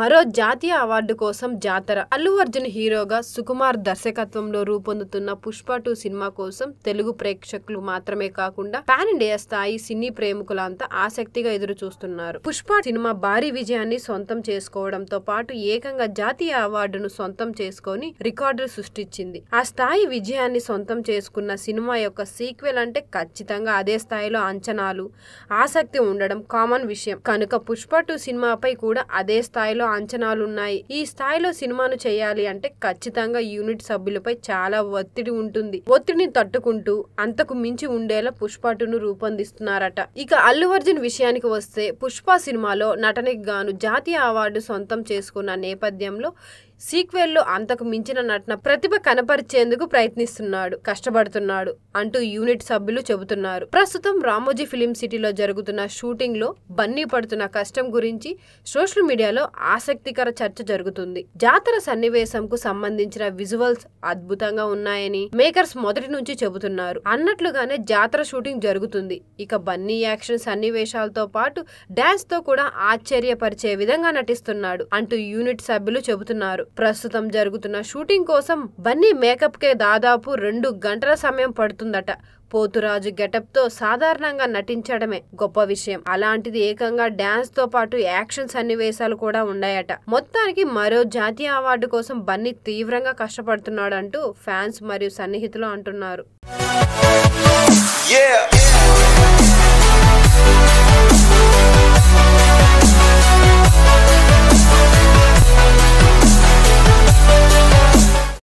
మరో జాతీయ అవార్డు కోసం జాతర అల్లు అర్జున్ హీరోగా సుకుమార్ దర్శకత్వంలో రూపొందుతున్న పుష్ప టూ సినిమా కోసం తెలుగు ప్రేక్షకులు మాత్రమే కాకుండా పాన్ ఇండియా స్థాయి సినీ ప్రేమికులంతా ఆసక్తిగా ఎదురు చూస్తున్నారు పుష్ప సినిమా భారీ విజయాన్ని సొంతం చేసుకోవడంతో పాటు ఏకంగా జాతీయ అవార్డును సొంతం చేసుకొని రికార్డులు సృష్టించింది ఆ స్థాయి విజయాన్ని సొంతం చేసుకున్న సినిమా యొక్క సీక్వెల్ అంటే ఖచ్చితంగా అదే స్థాయిలో అంచనాలు ఆసక్తి ఉండడం కామన్ విషయం కనుక పుష్ప టూ సినిమాపై కూడా అదే స్థాయిలో అంచనాలు ఉన్నాయి ఈ స్థాయిలో సినిమాను చేయాలి అంటే ఖచ్చితంగా యూనిట్ సభ్యులపై చాలా ఒత్తిడి ఉంటుంది ఒత్తిడిని తట్టుకుంటూ అంతకు మించి ఉండేలా పుష్ప టూను రూపొందిస్తున్నారట ఇక అల్లు అర్జున్ విషయానికి వస్తే పుష్ప సినిమాలో నటనకి గాను జాతీయ అవార్డు సొంతం చేసుకున్న నేపథ్యంలో సీక్వెల్లో అంతకు మించిన నటన ప్రతిభ కనపరిచేందుకు ప్రయత్నిస్తున్నాడు కష్టపడుతున్నాడు అంటూ యూనిట్ సభ్యులు చెబుతున్నారు ప్రస్తుతం రామోజీ ఫిలిం సిటీలో జరుగుతున్న షూటింగ్ లో బన్నీ పడుతున్న కష్టం గురించి సోషల్ మీడియాలో ఆసక్తికర చర్చ జరుగుతుంది జాతర సన్నివేశంకు సంబంధించిన విజువల్స్ అద్భుతంగా ఉన్నాయని మేకర్స్ మొదటి నుంచి చెబుతున్నారు అన్నట్లుగానే జాతర షూటింగ్ జరుగుతుంది ఇక బన్నీ యాక్షన్ సన్నివేశాలతో పాటు డాన్స్ తో కూడా ఆశ్చర్యపరిచే విధంగా నటిస్తున్నాడు అంటూ యూనిట్ సభ్యులు చెబుతున్నారు ప్రస్తుతం జరుగుతున్న షూటింగ్ కోసం బన్నీ మేకప్ కే దాదాపు రెండు గంటల సమయం పడుతుందట పోతురాజు గెటప్ తో సాధారణంగా నటించడమే గొప్ప విషయం అలాంటిది ఏకంగా డాన్స్ తో పాటు యాక్షన్ సన్నివేశాలు కూడా ఉన్నాయట మొత్తానికి మరో జాతీయ అవార్డు కోసం బన్నీ తీవ్రంగా కష్టపడుతున్నాడంటూ ఫ్యాన్స్ మరియు సన్నిహితులు అంటున్నారు Yeah.